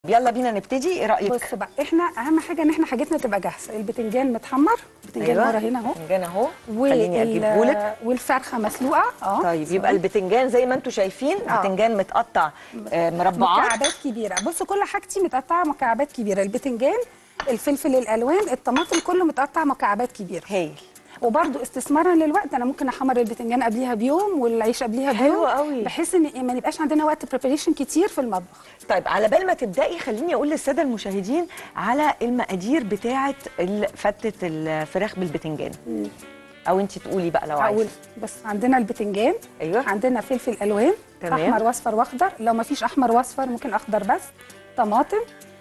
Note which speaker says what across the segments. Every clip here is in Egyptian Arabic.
Speaker 1: يلا بينا نبتدي ايه رايك
Speaker 2: بص بقى احنا اهم حاجه ان احنا حاجتنا تبقى جاهزه البتنجان متحمر البتنجان ورا هنا اهو
Speaker 1: بتنجان اهو خليني اجيبه لك
Speaker 2: والفرخه مسلوقه اه
Speaker 1: طيب يبقى البتنجان زي ما انتم شايفين
Speaker 2: آه.
Speaker 1: بتنجان متقطع آه، مربعات
Speaker 2: مكعبات كبيره بص كل حاجتي متقطعه مكعبات كبيره البتنجان الفلفل الالوان الطماطم كله متقطع مكعبات كبيره
Speaker 1: هايل
Speaker 2: وبرده استثمارا للوقت انا ممكن احمر البتنجان قبليها بيوم والعيش قبليها بيوم
Speaker 1: حلو قوي.
Speaker 2: بحيث ان ما يبقاش عندنا وقت بريباريشن كتير في المطبخ
Speaker 1: طيب على بال ما تبداي خليني اقول للساده المشاهدين على المقادير بتاعه ال- فتة الفراخ بالبتنجان او انت تقولي بقى لو
Speaker 2: هقول
Speaker 1: عايزه
Speaker 2: بس عندنا البتنجان
Speaker 1: أيوة.
Speaker 2: عندنا فلفل الوان
Speaker 1: تمام.
Speaker 2: احمر واصفر واخضر لو ما فيش احمر واصفر ممكن اخضر بس طماطم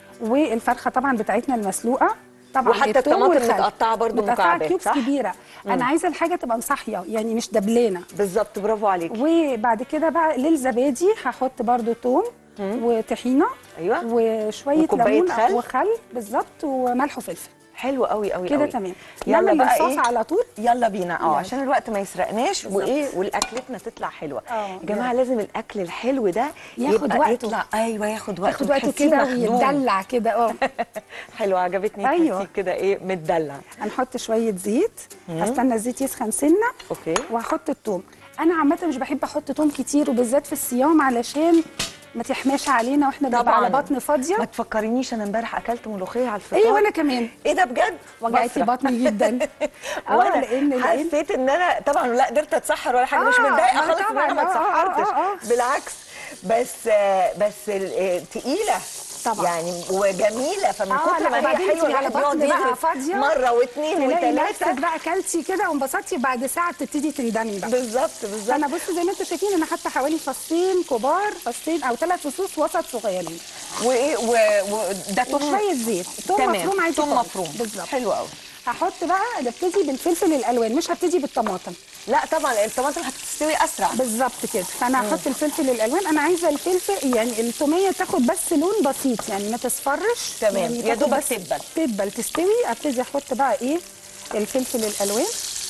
Speaker 2: والفرخه طبعا بتاعتنا المسلوقه طبعا
Speaker 1: وحتى
Speaker 2: الثوم
Speaker 1: الطماطم
Speaker 2: والخل.
Speaker 1: متقطعة برضو
Speaker 2: متقطعة
Speaker 1: مكعبات،
Speaker 2: كيوبس
Speaker 1: صح؟
Speaker 2: كبيره انا عايزه الحاجه تبقى مصحيه يعني مش دبلانه
Speaker 1: بالظبط برافو عليكي
Speaker 2: وبعد كده بقى للزبادي هحط برضو توم وطحينه
Speaker 1: أيوة.
Speaker 2: وشويه
Speaker 1: وكوباية
Speaker 2: ليمون
Speaker 1: خل.
Speaker 2: وخل بالظبط وملح وفلفل
Speaker 1: حلو قوي قوي
Speaker 2: كده
Speaker 1: قوي.
Speaker 2: تمام
Speaker 1: يلا
Speaker 2: نعمل
Speaker 1: بقى
Speaker 2: الصوص
Speaker 1: ايه
Speaker 2: على طول
Speaker 1: يلا بينا اه
Speaker 2: يلا.
Speaker 1: عشان الوقت ما يسرقناش وايه والاكلتنا تطلع حلوه
Speaker 2: اه،
Speaker 1: يا جماعه لازم الاكل الحلو ده
Speaker 2: ياخد
Speaker 1: يبقى
Speaker 2: وقته.
Speaker 1: يطلع ايوه ياخد وقته
Speaker 2: ياخد وقته
Speaker 1: تحسيه
Speaker 2: كده
Speaker 1: مخدوم.
Speaker 2: ويتدلع كده اه
Speaker 1: حلو عجبتني
Speaker 2: أيوة.
Speaker 1: تحسيه كده ايه متدلع
Speaker 2: هنحط شويه زيت هستنى الزيت يسخن سنه
Speaker 1: اوكي
Speaker 2: وهحط الثوم انا عامه مش بحب احط ثوم كتير وبالذات في الصيام علشان ما تحماش علينا واحنا بنبقى على بطن فاضيه
Speaker 1: ما تفكرنيش انا امبارح اكلت ملوخيه على الفطار
Speaker 2: ايه وانا كمان
Speaker 1: ايه ده بجد
Speaker 2: وجعتي
Speaker 1: بصرة.
Speaker 2: بطني جدا اه
Speaker 1: وانا
Speaker 2: لان لان
Speaker 1: حسيت ان انا طبعا لا قدرت اتسحر ولا حاجه مش
Speaker 2: آه،
Speaker 1: متضايقه
Speaker 2: ما
Speaker 1: خالص ان
Speaker 2: طبعاً،
Speaker 1: انا ما
Speaker 2: آه، آه،
Speaker 1: اتسحرتش
Speaker 2: آه، آه.
Speaker 1: بالعكس بس آه، بس ال- آه، تقيله
Speaker 2: طبعاً.
Speaker 1: يعني وجميله فمن
Speaker 2: آه،
Speaker 1: كتر
Speaker 2: لا،
Speaker 1: ما هي
Speaker 2: وبعدين
Speaker 1: حلوه
Speaker 2: تبقي على
Speaker 1: الواحد
Speaker 2: بطن
Speaker 1: يقعد
Speaker 2: بقى
Speaker 1: يغرف
Speaker 2: فاضية،
Speaker 1: مره واثنين
Speaker 2: تلاقي نفسك
Speaker 1: وثلاثه
Speaker 2: بقى اكلتي كده وانبسطتي بعد ساعه بتبتدي تندمي بقى
Speaker 1: بالظبط بالظبط
Speaker 2: انا بص زي ما انتم شايفين انا حاطه حوالي فصين كبار فصين او ثلاث فصوص وسط صغيرين
Speaker 1: وايه و- وده توم
Speaker 2: وشويه زيت توم مفروم عادي
Speaker 1: توم
Speaker 2: خالص.
Speaker 1: مفروم
Speaker 2: بالظبط
Speaker 1: حلو قوي
Speaker 2: هحط بقى نبتدي بالفلفل الالوان مش هبتدي بالطماطم
Speaker 1: لا طبعا الطماطم هتستوي اسرع
Speaker 2: بالظبط كده فانا هحط الفلفل الالوان انا عايزه الفلفل يعني التوميه تاخد بس لون بسيط يعني ما تصفرش
Speaker 1: تمام.
Speaker 2: يعني
Speaker 1: يا
Speaker 2: تاخد
Speaker 1: دوبك
Speaker 2: بس
Speaker 1: تدبل.
Speaker 2: تدبل تستوي ابتدي احط بقى ايه الفلفل الالوان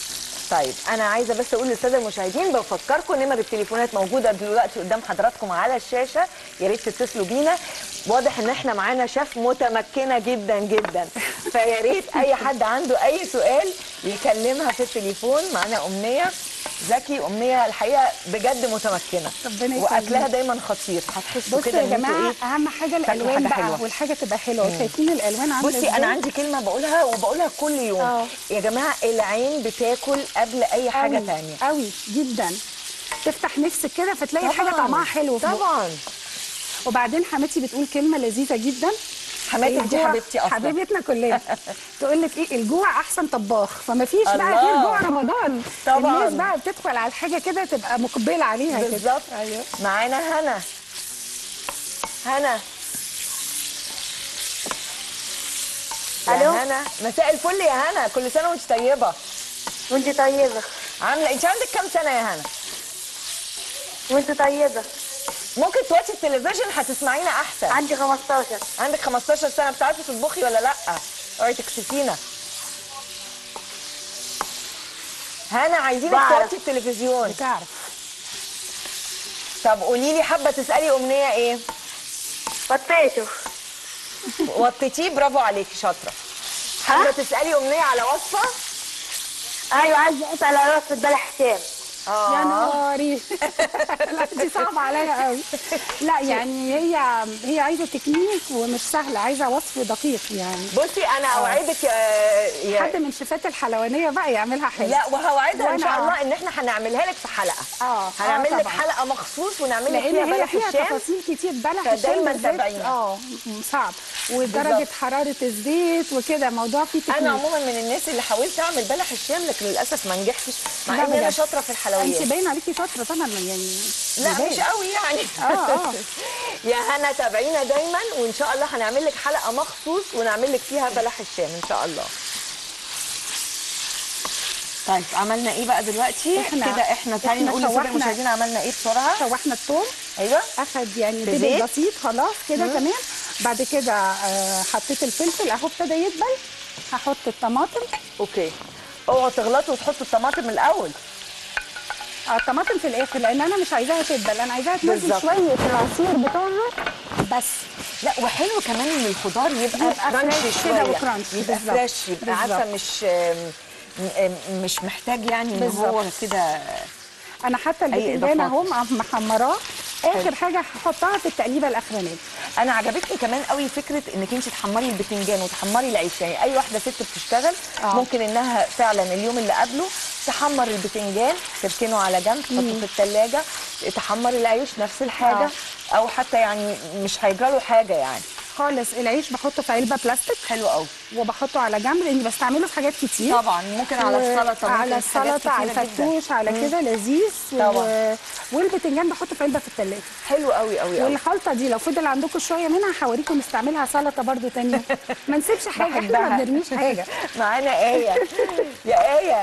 Speaker 1: طيب انا عايزه بس اقول للساده المشاهدين بفكركم نمر التليفونات موجوده دلوقتي قدام حضراتكم على الشاشه يا ريت تتصلوا بينا واضح ان احنا معانا شيف متمكنه جدا جدا فيا ريت اي حد عنده اي سؤال يكلمها في التليفون معانا امنيه زكي امنيه الحقيقه بجد متمكنه
Speaker 2: ربنا يخليك.
Speaker 1: واكلها دايما خطير هتحسوا
Speaker 2: بصوا
Speaker 1: كده
Speaker 2: يا
Speaker 1: ان انتوا
Speaker 2: جماعه
Speaker 1: ايه
Speaker 2: اهم حاجه
Speaker 1: تاكلوا
Speaker 2: الالوان
Speaker 1: حاجة
Speaker 2: بقى
Speaker 1: حلوة.
Speaker 2: والحاجه تبقى حلوه شايفين الالوان عامله
Speaker 1: بصي
Speaker 2: إزاي؟
Speaker 1: انا عندي كلمه بقولها وبقولها كل يوم
Speaker 2: آه.
Speaker 1: يا جماعه العين بتاكل قبل اي حاجه
Speaker 2: قوي
Speaker 1: تانية
Speaker 2: قوي جدا تفتح نفسك كده فتلاقي الحاجه
Speaker 1: طبعاً.
Speaker 2: طعمها حلو في بقك.
Speaker 1: طبعا
Speaker 2: وبعدين حماتي بتقول كلمه لذيذه جدا
Speaker 1: حماتك دي
Speaker 2: الجوع-
Speaker 1: حبيبتي اصلا
Speaker 2: حبيبتنا كلنا تقول لك ايه الجوع احسن طباخ فما فيش بقى
Speaker 1: الله.
Speaker 2: غير جوع رمضان
Speaker 1: طبعاً.
Speaker 2: الناس بقى بتدخل على الحاجه كده تبقى مقبله عليها كده
Speaker 1: بالظبط
Speaker 2: ايوه
Speaker 1: معانا هنا هنا
Speaker 3: ألو؟
Speaker 1: يا هنا مساء الفل يا هنا كل سنه وانت طيبه
Speaker 3: وانت طيبة
Speaker 1: عامله انت عندك كام سنه يا هنا
Speaker 3: وانت طيبة
Speaker 1: ممكن توطي التلفزيون هتسمعينا احسن
Speaker 3: عندي 15
Speaker 1: عندك 15 سنه بتعرفي تطبخي ولا لا اوعي تكسفينا هنا عايزينك
Speaker 3: بعرف.
Speaker 1: توطي التلفزيون
Speaker 2: بتعرف
Speaker 1: طب قولي لي حابه تسالي امنيه ايه
Speaker 3: فطيته
Speaker 1: وطيتيه برافو عليكي شاطره حابه تسالي امنيه على وصفه
Speaker 3: ايوه عايزة اسأل على وصفة بلح حسام
Speaker 2: يا
Speaker 1: اه
Speaker 2: نهاري لا دي صعبه عليا قوي لا يعني هي هي عايزه تكنيك ومش سهله عايزه وصف دقيق يعني
Speaker 1: بصي انا اوعدك يا, يا
Speaker 2: حد من شيفات الحلوانيه بقى يعملها حلو
Speaker 1: لا وهوعدها ان
Speaker 2: وأنا-
Speaker 1: شاء الله ان احنا هنعملها لك في حلقه
Speaker 2: اه
Speaker 1: هنعمل
Speaker 2: آه
Speaker 1: لك
Speaker 2: طبعاً.
Speaker 1: حلقه مخصوص ونعمل لك
Speaker 2: لان
Speaker 1: فيها
Speaker 2: هي
Speaker 1: بلح
Speaker 2: فيها
Speaker 1: الشام
Speaker 2: تفاصيل كتير بلح
Speaker 1: فدايماً
Speaker 2: الشام بالذات
Speaker 1: تابعينا.
Speaker 2: اه م- صعب ودرجه
Speaker 1: بالظبط.
Speaker 2: حراره الزيت وكده موضوع فيه تكنيك
Speaker 1: انا عموما من الناس اللي حاولت اعمل بلح الشام لكن للاسف ما نجحتش مع
Speaker 2: لا
Speaker 1: ان انا
Speaker 2: بجد.
Speaker 1: شاطره في الحلويات
Speaker 2: انت باين عليكي شاطره طبعا يعني
Speaker 1: لا
Speaker 2: بداية.
Speaker 1: مش قوي يعني
Speaker 2: آه، آه.
Speaker 1: يا هنا تابعينا دايما وان شاء الله هنعمل لك حلقه مخصوص ونعمل لك فيها بلح الشام ان شاء الله طيب عملنا ايه بقى دلوقتي
Speaker 2: إحنا-
Speaker 1: كده احنا تعالي
Speaker 2: إحنا
Speaker 1: نقول للساده
Speaker 2: شوحنا-
Speaker 1: المشاهدين عملنا ايه بسرعه
Speaker 2: شوحنا الثوم
Speaker 1: ايوه
Speaker 2: اخد يعني
Speaker 1: في
Speaker 2: دبل
Speaker 1: زيت؟
Speaker 2: بسيط خلاص كده تمام بعد كده آه، حطيت الفلفل اهو ابتدى يدبل هحط الطماطم
Speaker 1: اوكي اوعوا تغلطوا وتحطوا الطماطم الاول
Speaker 2: آه، الطماطم في الاخر لان انا مش عايزاها تدبل انا عايزاها تنزل
Speaker 1: بالظبط.
Speaker 2: شويه العصير بتاعها بس
Speaker 1: لا وحلو كمان ان الخضار يبقى
Speaker 2: يبقى
Speaker 1: كرانشي
Speaker 2: فريش كده
Speaker 1: شويه
Speaker 2: وكرانشي،
Speaker 1: يبقى
Speaker 2: بالظبط.
Speaker 1: فريش يبقى عارفه
Speaker 2: بالظبط.
Speaker 1: مش آم، م- مش محتاج يعني ان
Speaker 2: بالظبط.
Speaker 1: هو كده
Speaker 2: انا حتى
Speaker 1: أي
Speaker 2: البتنجان
Speaker 1: إضافات؟
Speaker 2: اهو مع- محمراه اخر حاجه هحطها في التقليبه الاخرانيه
Speaker 1: انا عجبتني كمان قوي فكره انك انت تحمري البتنجان وتحمري العيش يعني اي واحده ست بتشتغل
Speaker 2: آه.
Speaker 1: ممكن انها فعلا اليوم اللي قبله تحمر البتنجان تركنه على جنب تحطه في الثلاجه تحمر العيش نفس الحاجه او حتى يعني مش هيجرى له حاجه يعني
Speaker 2: خالص العيش بحطه في علبه بلاستيك
Speaker 1: حلو قوي
Speaker 2: وبحطه على جنب لاني بستعمله في حاجات كتير
Speaker 1: طبعا ممكن على
Speaker 2: و-
Speaker 1: السلطه ممكن
Speaker 2: على
Speaker 1: في حاجات
Speaker 2: السلطه على
Speaker 1: كتيرة جداً.
Speaker 2: الفتوش على كده لذيذ
Speaker 1: طبعاً.
Speaker 2: و... والبتنجان بحطه في علبه في الثلاجه
Speaker 1: حلو قوي قوي قوي
Speaker 2: والخلطه دي لو فضل عندكم شويه منها هوريكم نستعملها سلطه برضو تاني ما نسيبش حاجه احنا
Speaker 1: بحبها.
Speaker 2: ما بنرميش حاجه
Speaker 1: معانا آية يا آية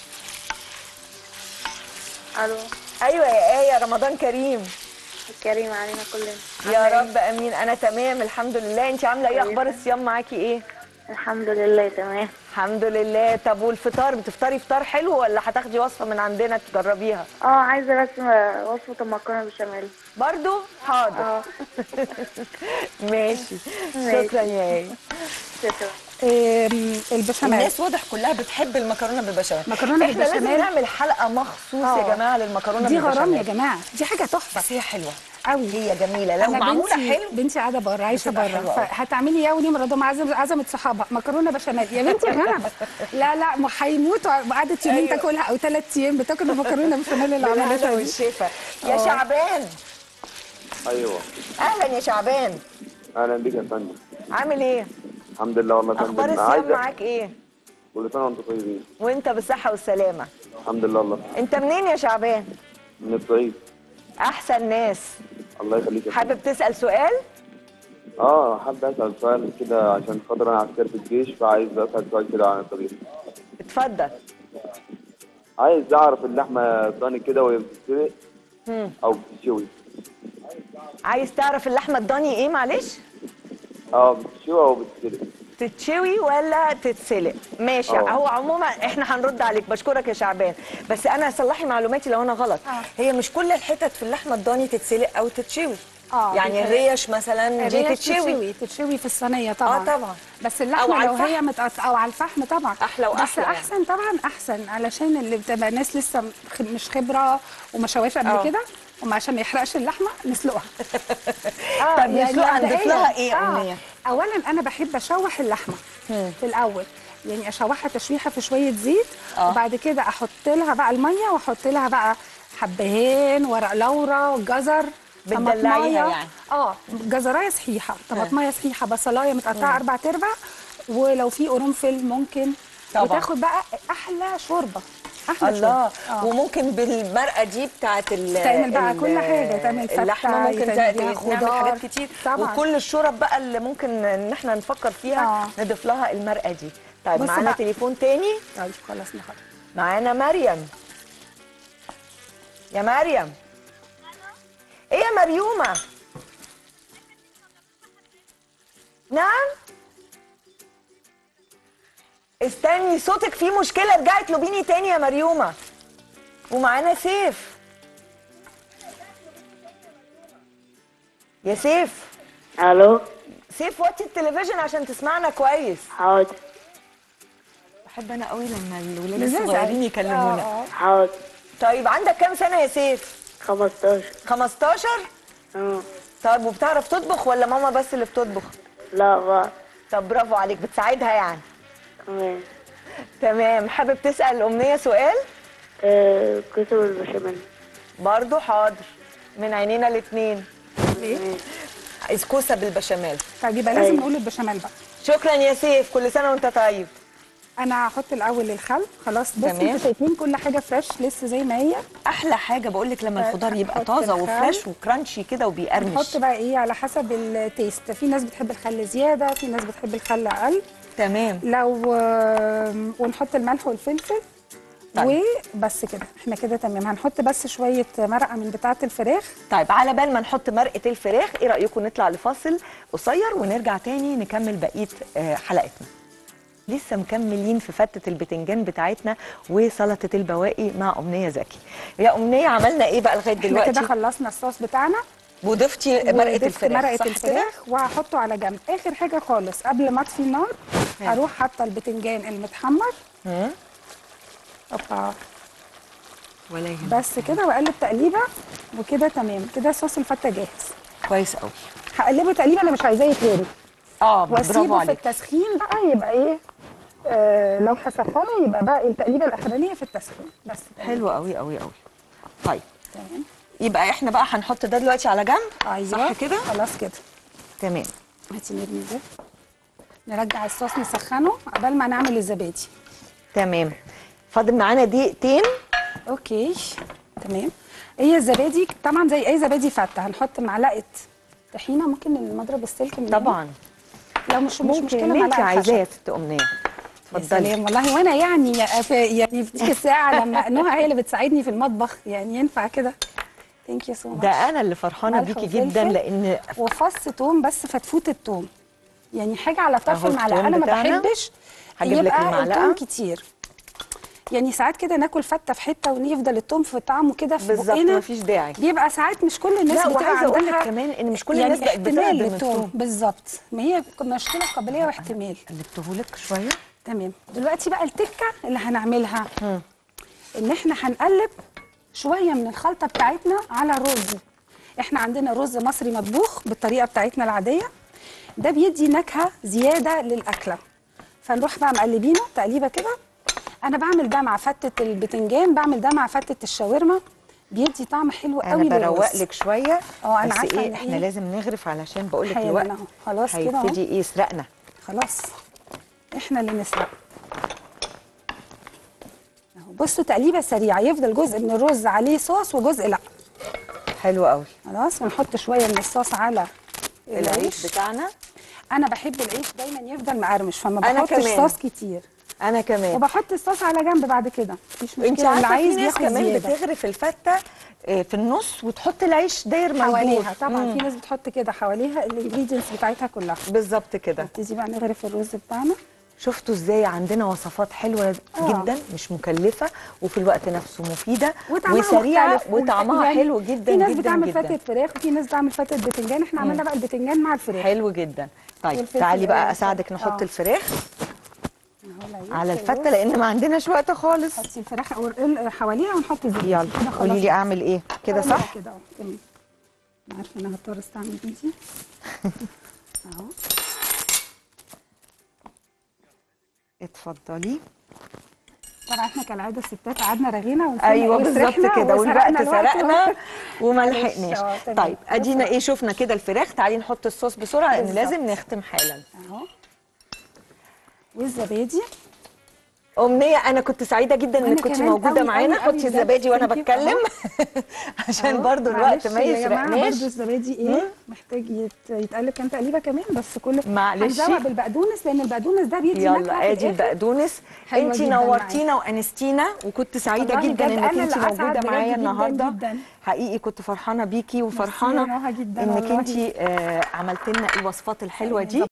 Speaker 3: الو
Speaker 1: أيوة يا آية رمضان كريم
Speaker 3: الكريم علينا كلنا
Speaker 1: يا
Speaker 3: عاملة
Speaker 1: رب أمين أنا تمام الحمد لله أنت عاملة إيه
Speaker 3: كويسة.
Speaker 1: أخبار الصيام معاكي إيه؟
Speaker 3: إيه؟ الحمد لله تمام
Speaker 1: الحمد لله طب والفطار بتفطري فطار حلو ولا هتاخدي وصفة من عندنا تجربيها؟
Speaker 3: اه عايزه بس م- وصفه المكرونه بالبشاميل
Speaker 1: برضو حاضر
Speaker 3: اه
Speaker 1: ماشي
Speaker 3: ماشي.
Speaker 1: شكرا يا آية
Speaker 3: شكرا
Speaker 2: آم، البشاميل
Speaker 1: الناس واضح كلها بتحب المكرونه بالبشاميل
Speaker 2: مكرونة
Speaker 1: احنا لازم
Speaker 2: بالبشاميل.
Speaker 1: نعمل حلقه مخصوص
Speaker 2: آه.
Speaker 1: يا جماعه للمكرونه
Speaker 2: دي
Speaker 1: بالبشاميل
Speaker 2: غرام يا جماعه دي حاجه تحفه
Speaker 1: بس هي حلوه
Speaker 2: قوي
Speaker 1: هي جميله لو
Speaker 2: أنا
Speaker 1: معموله
Speaker 2: بنتي
Speaker 1: حلو
Speaker 2: بنتي قاعده بره عايشه
Speaker 1: بتبقى حلوة
Speaker 2: بره
Speaker 1: أوي.
Speaker 2: فهتعملي ايه ونيم رضا عزم عزمت صحابها مكرونه بشاميل يا بنتي يا غنم لا لا ما هيموتوا قعدت يومين
Speaker 1: أيوة.
Speaker 2: تاكلها او ثلاث ايام بتاكل المكرونه بشاميل اللي
Speaker 1: بالهنا
Speaker 2: عملتها دي
Speaker 1: والشفا يا
Speaker 2: آه.
Speaker 1: شعبان
Speaker 4: ايوه
Speaker 1: اهلا يا شعبان
Speaker 4: اهلا بيك يا فندم
Speaker 1: عامل ايه
Speaker 4: الحمد لله والله يا فندم
Speaker 1: اخبار الصيام
Speaker 4: عايز
Speaker 1: معاك ايه
Speaker 4: كل سنه وانتم طيبين
Speaker 1: وانت بالصحه والسلامه
Speaker 4: الحمد لله والله
Speaker 1: انت منين يا شعبان
Speaker 4: من الصعيد
Speaker 1: احسن ناس
Speaker 4: الله يخليك يا فندم
Speaker 1: حابب تسال سؤال
Speaker 4: اه حابب اسال سؤال كده عشان خاطر انا عسكري في الجيش فعايز اسال سؤال كده عن الطبيخ
Speaker 1: اتفضل
Speaker 4: عايز اعرف اللحمه ضاني كده وهي بتتسلق
Speaker 1: مم.
Speaker 4: او بتتشوي
Speaker 1: عايز تعرف اللحمه الضاني ايه معلش
Speaker 4: اه بتتشوي او بتتسلق
Speaker 1: تتشوي ولا تتسلق ماشي
Speaker 4: آه.
Speaker 1: هو عموما احنا هنرد عليك بشكرك يا شعبان بس انا صلحي معلوماتي لو انا غلط
Speaker 2: آه.
Speaker 1: هي مش كل الحتت في اللحمه الضاني تتسلق او تتشوي
Speaker 2: آه،
Speaker 1: يعني
Speaker 2: دي
Speaker 1: الريش مثلا دي
Speaker 2: الريش
Speaker 1: تتشوي
Speaker 2: تتشوي تتشوي في الصينيه طبعا
Speaker 1: آه، طبعا.
Speaker 2: بس
Speaker 1: أو
Speaker 2: اللحمه
Speaker 1: على
Speaker 2: لو هي
Speaker 1: الفحم.
Speaker 2: متقطعه او على الفحم طبعا
Speaker 1: أحلى
Speaker 2: بس
Speaker 1: وأحلى يعني.
Speaker 2: احسن طبعا احسن علشان اللي بتبقى ناس لسه خ- مش خبره وما شواش قبل
Speaker 1: آه.
Speaker 2: كده وما عشان ما يحرقش اللحمه نسلقها
Speaker 1: طب نسلقها نضيف
Speaker 2: مبدئياً.
Speaker 1: لها ايه يا
Speaker 2: آه.
Speaker 1: أمنية؟
Speaker 2: اولا انا بحب اشوح اللحمه في الاول يعني اشوحها تشويحه في شويه زيت
Speaker 1: آه.
Speaker 2: وبعد كده احط لها بقى الميه واحط لها بقى حبهان ورق لورا جزر
Speaker 1: بتدلعيها
Speaker 2: طماطماية.
Speaker 1: يعني.
Speaker 2: اه جزرايه صحيحه طماطمايه صحيحه بصلايه متقطعه اربع تربع ولو في قرنفل ممكن
Speaker 1: طبعا.
Speaker 2: وتاخد بقى احلى شوربه احلى
Speaker 1: الله
Speaker 2: شوربه آه.
Speaker 1: وممكن بالمرقه دي بتاعت ال
Speaker 2: تعمل بقى
Speaker 1: ال-
Speaker 2: كل حاجة، تعمل فتة،
Speaker 1: اللحمه ممكن
Speaker 2: يتعمل
Speaker 1: تعمل
Speaker 2: بيها
Speaker 1: نعمل
Speaker 2: خضار.
Speaker 1: حاجات كتير
Speaker 2: طبعاً.
Speaker 1: وكل الشرب بقى اللي ممكن ان احنا نفكر فيها
Speaker 2: آه.
Speaker 1: نضيف لها المرقه دي طيب
Speaker 2: بص
Speaker 1: معانا
Speaker 2: بقى.
Speaker 1: تليفون تاني
Speaker 2: طيب خلاص نخرج
Speaker 1: معانا مريم يا مريم ايه يا مريومه نعم استني صوتك فيه مشكله ارجعي اطلبيني تاني يا مريومه ومعانا سيف يا سيف
Speaker 3: الو
Speaker 1: سيف وطي التلفزيون عشان تسمعنا كويس
Speaker 3: حاضر
Speaker 1: بحب انا قوي لما الولاد
Speaker 2: لذيذ
Speaker 1: الصغيرين
Speaker 2: أوي.
Speaker 1: يكلمونا
Speaker 2: آه، آه.
Speaker 3: حاضر
Speaker 1: طيب عندك كام سنه يا سيف
Speaker 3: 15
Speaker 1: 15
Speaker 3: اه
Speaker 1: طيب وبتعرف تطبخ ولا ماما بس اللي بتطبخ
Speaker 3: لا بقى
Speaker 1: طب برافو عليك بتساعدها يعني
Speaker 3: تمام
Speaker 1: تمام حابب تسال امنيه سؤال
Speaker 3: آه، كسر البشاميل
Speaker 1: برضو حاضر من عينينا الاثنين
Speaker 2: ليه؟
Speaker 1: عايز كوسه بالبشاميل
Speaker 2: طيب يبقى لازم
Speaker 3: أيوة.
Speaker 2: نقول البشاميل بقى
Speaker 1: شكرا يا سيف كل سنه وانت طيب
Speaker 2: انا هحط الاول الخل خلاص بصوا
Speaker 1: تمام.
Speaker 2: انتوا شايفين كل حاجه فريش لسه زي ما هي
Speaker 1: احلى حاجه بقول لك لما الخضار يبقى
Speaker 2: نحط
Speaker 1: طازه
Speaker 2: الخل.
Speaker 1: وفريش وكرانشي كده وبيقرمش
Speaker 2: نحط بقى ايه على حسب التيست في ناس بتحب الخل زياده في ناس بتحب الخل اقل
Speaker 1: تمام
Speaker 2: لو آم، ونحط الملح والفلفل
Speaker 1: طيب.
Speaker 2: وبس كده احنا كده تمام هنحط بس شويه مرقه من بتاعه الفراخ
Speaker 1: طيب على بال ما نحط مرقه الفراخ ايه رايكم نطلع لفاصل قصير ونرجع تاني نكمل بقيه آه، حلقتنا لسه مكملين في فتة البتنجان بتاعتنا وسلطة البواقي مع أمنية زكي يا أمنية عملنا إيه بقى لغاية
Speaker 2: احنا
Speaker 1: دلوقتي
Speaker 2: كده خلصنا الصوص بتاعنا
Speaker 1: وضفتي مرقه
Speaker 2: وضفت
Speaker 1: الفراخ
Speaker 2: مرقه
Speaker 1: صح كده؟
Speaker 2: الفراخ وهحطه على جنب اخر حاجه خالص قبل ما اطفي النار هروح حاطه البتنجان المتحمر
Speaker 1: مم.
Speaker 2: اوبا
Speaker 1: ولا يهمك
Speaker 2: بس كده واقلب تقليبه وكده تمام كده صوص الفته جاهز
Speaker 1: كويس قوي
Speaker 2: هقلبه تقليبه انا مش عايزاه يتهري
Speaker 1: اه برافو
Speaker 2: واسيبه في
Speaker 1: عليك
Speaker 2: التسخين بقى يبقى ايه آه لو هسخنه يبقى بقى التقليبه الاخرانيه في التسخين بس
Speaker 1: حلو قوي قوي قوي طيب
Speaker 2: تمام
Speaker 1: يبقى احنا بقى هنحط ده دلوقتي على جنب
Speaker 2: ايوه
Speaker 1: صح كده
Speaker 2: خلاص كده
Speaker 1: تمام
Speaker 2: هاتي نرمي ده نرجع الصوص نسخنه قبل ما نعمل الزبادي
Speaker 1: تمام فاضل معانا دقيقتين
Speaker 2: اوكي تمام هي الزبادي طبعا زي اي زبادي فته هنحط معلقه طحينه ممكن المضرب السلك من هنا؟
Speaker 1: طبعا
Speaker 2: لو مش مش
Speaker 1: ممكن
Speaker 2: مشكله
Speaker 1: اللي انت
Speaker 2: معلقة
Speaker 1: عايزاه يا
Speaker 2: خشب.
Speaker 1: ست امنيه
Speaker 2: يا
Speaker 1: اتفضلي
Speaker 2: سلام والله وانا يعني في يعني في تلك الساعه لما نهى هي اللي بتساعدني في المطبخ يعني ينفع كده ثانك يو سو ماتش
Speaker 1: ده انا اللي فرحانه
Speaker 2: ملح
Speaker 1: بيكي
Speaker 2: وفلفل.
Speaker 1: جدا لان
Speaker 2: وفص توم بس فتفوت التوم يعني حاجه على طرف
Speaker 1: أهو
Speaker 2: المعلقه
Speaker 1: التوم
Speaker 2: انا ما
Speaker 1: بتاعنا.
Speaker 2: بحبش
Speaker 1: هجيب لك
Speaker 2: يبقى
Speaker 1: المعلقة.
Speaker 2: التوم كتير يعني ساعات كده ناكل فته في حته ويفضل التوم في طعمه كده في
Speaker 1: بالظبط
Speaker 2: بقنا
Speaker 1: مفيش داعي
Speaker 2: بيبقى ساعات مش كل الناس
Speaker 1: لا
Speaker 2: بتبقى
Speaker 1: وعايزه اقول لك
Speaker 2: عندها
Speaker 1: كمان ان مش كل
Speaker 2: يعني
Speaker 1: الناس بقت
Speaker 2: احتمال
Speaker 1: بتهضم
Speaker 2: للتوم
Speaker 1: التوم
Speaker 2: بالظبط ما هي مشكله قابليه واحتمال
Speaker 1: قلبتهولك شويه
Speaker 2: تمام دلوقتي بقى التكه اللي هنعملها ان احنا هنقلب شويه من الخلطه بتاعتنا على رز احنا عندنا رز مصري مطبوخ بالطريقه بتاعتنا العاديه ده بيدي نكهه زياده للاكله فنروح بقى مقلبينه تقليبه كده انا بعمل ده مع فته البتنجان بعمل ده مع فته الشاورما بيدي طعم حلو قوي
Speaker 1: انا بروق
Speaker 2: للرز.
Speaker 1: لك شويه
Speaker 2: اه، أنا
Speaker 1: بس
Speaker 2: عارفة
Speaker 1: ايه
Speaker 2: إن
Speaker 1: احنا
Speaker 2: إيه؟
Speaker 1: لازم نغرف علشان بقول لك
Speaker 2: حالا
Speaker 1: الوقت
Speaker 2: اهو. خلاص كده اهو.
Speaker 1: هيبتدي ايه يسرقنا
Speaker 2: خلاص احنا اللي نسرق اهو بصوا تقليبه سريعه يفضل جزء من الرز عليه صوص وجزء لا
Speaker 1: حلو قوي
Speaker 2: خلاص ونحط شويه من الصوص على
Speaker 1: العيش بتاعنا
Speaker 2: انا بحب العيش دايما يفضل مقرمش فما
Speaker 1: أنا
Speaker 2: بحطش
Speaker 1: كمان.
Speaker 2: صوص كتير
Speaker 1: انا كمان
Speaker 2: وبحط الصوص على جنب بعد كده مفيش مشكله
Speaker 1: انت
Speaker 2: اللي
Speaker 1: عارفه في
Speaker 2: عايز
Speaker 1: ناس
Speaker 2: ياخد
Speaker 1: كمان
Speaker 2: زياده
Speaker 1: بتغرف الفته آه، في النص وتحط العيش داير ملبوس
Speaker 2: حواليها طبعا
Speaker 1: مم.
Speaker 2: في ناس بتحط كده حواليها الانجريدينتس بتاعتها كلها
Speaker 1: بالظبط كده
Speaker 2: نبتدي بقى نغرف الرز بتاعنا
Speaker 1: شفتوا ازاي عندنا وصفات حلوه
Speaker 2: آه.
Speaker 1: جدا مش مكلفه وفي الوقت نفسه مفيده
Speaker 2: وطعمها
Speaker 1: وسريعه
Speaker 2: مختلف.
Speaker 1: وطعمها
Speaker 2: يعني
Speaker 1: حلو جدا
Speaker 2: في ناس
Speaker 1: جدا
Speaker 2: بتعمل
Speaker 1: جدا
Speaker 2: فتة فراخ وفي ناس بتعمل فتة بتنجان احنا عملنا بقى البتنجان مع الفراخ
Speaker 1: حلو جدا طيب
Speaker 2: والفلفل
Speaker 1: تعالي بقى
Speaker 2: الألوان.
Speaker 1: اساعدك نحط
Speaker 2: آه.
Speaker 1: الفراخ
Speaker 2: أهو العيش
Speaker 1: على
Speaker 2: والرز.
Speaker 1: الفته لان ما عندناش وقت خالص
Speaker 2: حطي الفراخ او ال- حواليها ونحط زيت
Speaker 1: يلا
Speaker 2: كده خلاص.
Speaker 1: قولي لي اعمل ايه كده
Speaker 2: أعملها
Speaker 1: صح
Speaker 2: كده اه تمام أنا عارفه ان انا هضطر استعمل ايدي اهو
Speaker 1: اتفضلي
Speaker 2: طبعا احنا كالعاده الستات قعدنا رغينا ونسينا
Speaker 1: ايوه
Speaker 2: إيه
Speaker 1: بالظبط
Speaker 2: سرحنا
Speaker 1: كده والوقت
Speaker 2: وسرقنا الوقت.
Speaker 1: سرقنا وما
Speaker 2: معلش،
Speaker 1: لحقناش
Speaker 2: اه، تمام.
Speaker 1: طيب ادينا
Speaker 2: بصوا.
Speaker 1: ايه شفنا كده الفراخ تعالي نحط الصوص بسرعه لان
Speaker 2: بالظبط.
Speaker 1: لازم نختم حالا
Speaker 2: اهو والزبادي
Speaker 1: امنيه انا كنت سعيده جدا
Speaker 2: وأنا
Speaker 1: انك كنت
Speaker 2: كمان
Speaker 1: موجوده
Speaker 2: أوي
Speaker 1: معانا
Speaker 2: أوي أوي
Speaker 1: حطي
Speaker 2: بجد.
Speaker 1: الزبادي وانا
Speaker 2: Thank you.
Speaker 1: بتكلم عشان
Speaker 2: أهو.
Speaker 1: برضو الوقت
Speaker 2: معلش
Speaker 1: ما
Speaker 2: يا جماعة
Speaker 1: يسرقناش
Speaker 2: برضو الزبادي ايه محتاج يت... يتقلب كام تقليبه كمان بس كل
Speaker 1: معلش.
Speaker 2: هنزوق بالبقدونس لان البقدونس ده بيدي نكهة
Speaker 1: يلا
Speaker 2: في
Speaker 1: ادي
Speaker 2: الآخر.
Speaker 1: البقدونس
Speaker 2: حلوة
Speaker 1: انت
Speaker 2: جداً
Speaker 1: نورتينا وانستينا وكنت سعيده
Speaker 2: والله
Speaker 1: جدا
Speaker 2: بجد
Speaker 1: انك
Speaker 2: أنا
Speaker 1: انت
Speaker 2: اللي أسعد
Speaker 1: موجوده
Speaker 2: بجد
Speaker 1: معايا
Speaker 2: جداً
Speaker 1: النهارده
Speaker 2: جداً.
Speaker 1: حقيقي كنت فرحانه بيكي
Speaker 2: يا
Speaker 1: وفرحانه
Speaker 2: نهى جداً
Speaker 1: انك
Speaker 2: والله.
Speaker 1: انت عملت لنا الوصفات الحلوه دي